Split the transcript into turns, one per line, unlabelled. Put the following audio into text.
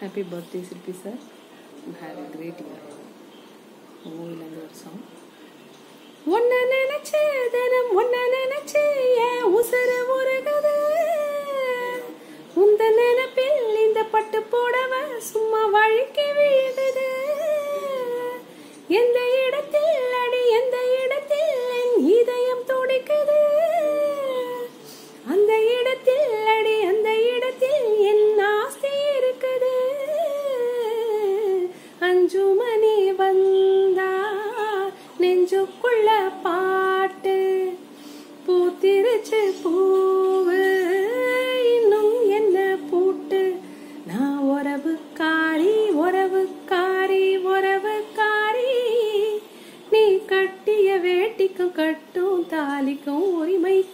happy birthday Sirpi sir have a great year மூவிலேருந்து ஒரு song ஒன்ன நினைச்சு தினம் ஒன்ன நினைச்சு என் உசுறு உருகுது உந்த நினைப்பில் இந்த பட்டு போடவ சும்மா வழுக்கி விழுகுது எந்த இடத்தில் அடி எந்த இடத்தில் என் இதயம் துடிக்குது அந்த இடத்தில் அடி அந்த இடத்தில் என் ஆசை இருக்குது அஞ்சு மணி வந்தா நெஞ்சுக்குள்ள பாட்டு பூத்திருச்சு பூவு இன்னும் என்ன பூட்டு நான் உறவுக்காரி உறவுக்காரி உறவுக்காரி நீ கட்டிய வேட்டிக்கும் கட்டும் தாலிக்கும் உரிமை